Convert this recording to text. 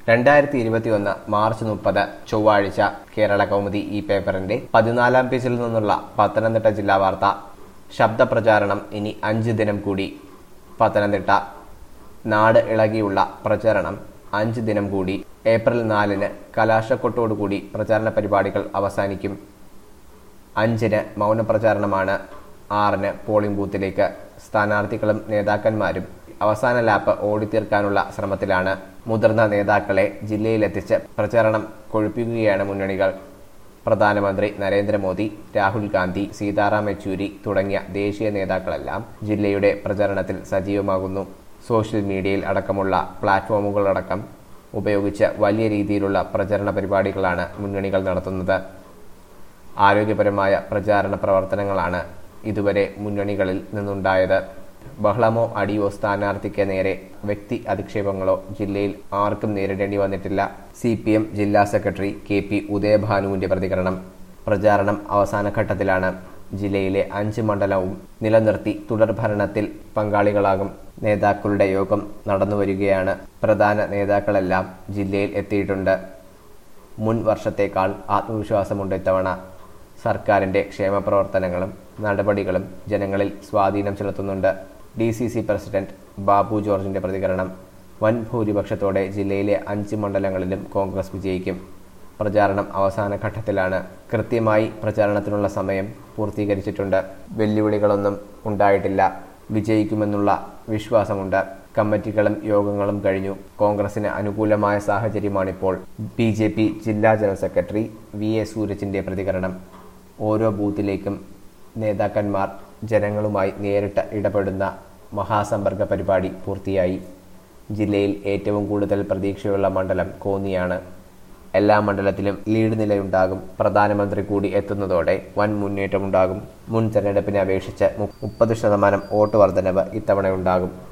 രണ്ടായിരത്തി ഇരുപത്തിയൊന്ന് മാർച്ച് മുപ്പത് ചൊവ്വാഴ്ച കേരള കൗമുദി ഈ പേപ്പറിന്റെ പതിനാലാം പേജിൽ നിന്നുള്ള പത്തനംതിട്ട ജില്ലാ വാർത്ത ശബ്ദപ്രചാരണം ഇനി അഞ്ച് ദിനം കൂടി പത്തനംതിട്ട നാട് ഇളകിയുള്ള പ്രചരണം അഞ്ച് ദിനം കൂടി ഏപ്രിൽ നാലിന് കലാശക്കൊട്ടോടുകൂടി പ്രചാരണ പരിപാടികൾ അവസാനിക്കും അഞ്ചിന് മൗനപ്രചാരണമാണ് ആറിന് പോളിംഗ് ബൂത്തിലേക്ക് സ്ഥാനാർത്ഥികളും നേതാക്കന്മാരും അവസാന ലാപ്പ് ഓടിത്തീർക്കാനുള്ള ശ്രമത്തിലാണ് മുതിർന്ന നേതാക്കളെ ജില്ലയിലെത്തിച്ച് പ്രചാരണം കൊഴുപ്പിക്കുകയാണ് മുന്നണികൾ പ്രധാനമന്ത്രി നരേന്ദ്രമോദി രാഹുൽ ഗാന്ധി സീതാറാം യെച്ചൂരി തുടങ്ങിയ ദേശീയ നേതാക്കളെല്ലാം ജില്ലയുടെ പ്രചാരണത്തിൽ സജീവമാകുന്നു സോഷ്യൽ മീഡിയയിൽ അടക്കമുള്ള പ്ലാറ്റ്ഫോമുകളടക്കം ഉപയോഗിച്ച് വലിയ രീതിയിലുള്ള പ്രചരണ പരിപാടികളാണ് മുന്നണികൾ നടത്തുന്നത് ആരോഗ്യപരമായ പ്രചാരണ പ്രവർത്തനങ്ങളാണ് ഇതുവരെ മുന്നണികളിൽ നിന്നുണ്ടായത് ബഹളമോ അടിയോ സ്ഥാനാർത്ഥിക്ക് നേരെ വ്യക്തി അധിക്ഷേപങ്ങളോ ജില്ലയിൽ ആർക്കും നേരിടേണ്ടി വന്നിട്ടില്ല സി പി എം ജില്ലാ സെക്രട്ടറി കെ പി ഉദയഭാനുവിന്റെ പ്രതികരണം പ്രചാരണം അവസാന ഘട്ടത്തിലാണ് ജില്ലയിലെ അഞ്ച് മണ്ഡലവും നിലനിർത്തി തുടർഭരണത്തിൽ പങ്കാളികളാകും നേതാക്കളുടെ യോഗം നടന്നുവരികയാണ് പ്രധാന നേതാക്കളെല്ലാം ജില്ലയിൽ എത്തിയിട്ടുണ്ട് മുൻ വർഷത്തേക്കാൾ ആത്മവിശ്വാസമുണ്ട് ഇത്തവണ സർക്കാരിന്റെ ക്ഷേമ പ്രവർത്തനങ്ങളും നടപടികളും ജനങ്ങളിൽ സ്വാധീനം ചെലുത്തുന്നുണ്ട് D C C president Babu ജോർജിന്റെ പ്രതികരണം വൻ ഭൂരിപക്ഷത്തോടെ ജില്ലയിലെ അഞ്ച് മണ്ഡലങ്ങളിലും കോൺഗ്രസ് വിജയിക്കും പ്രചാരണം അവസാന ഘട്ടത്തിലാണ് കൃത്യമായി പ്രചാരണത്തിനുള്ള സമയം പൂർത്തീകരിച്ചിട്ടുണ്ട് വെല്ലുവിളികളൊന്നും ഉണ്ടായിട്ടില്ല വിജയിക്കുമെന്നുള്ള വിശ്വാസമുണ്ട് കമ്മിറ്റികളും യോഗങ്ങളും കഴിഞ്ഞു കോൺഗ്രസിന് അനുകൂലമായ സാഹചര്യമാണിപ്പോൾ ബി ജെ പി ജില്ലാ ജനറൽ സെക്രട്ടറി വി എ സൂരജിന്റെ പ്രതികരണം ഓരോ ബൂത്തിലേക്കും നേതാക്കന്മാർ ജനങ്ങളുമായി നേരിട്ട് ഇടപെടുന്ന മഹാസമ്പർക്ക പരിപാടി പൂർത്തിയായി ജില്ലയിൽ ഏറ്റവും കൂടുതൽ പ്രതീക്ഷയുള്ള മണ്ഡലം കോന്നിയാണ് എല്ലാ മണ്ഡലത്തിലും ലീഡ് നിലയുണ്ടാകും പ്രധാനമന്ത്രി കൂടി എത്തുന്നതോടെ വൻ മുന്നേറ്റമുണ്ടാകും മുൻ തെരഞ്ഞെടുപ്പിനെ അപേക്ഷിച്ച് മുപ്പത് ശതമാനം വോട്ട് വർധനവ് ഇത്തവണയുണ്ടാകും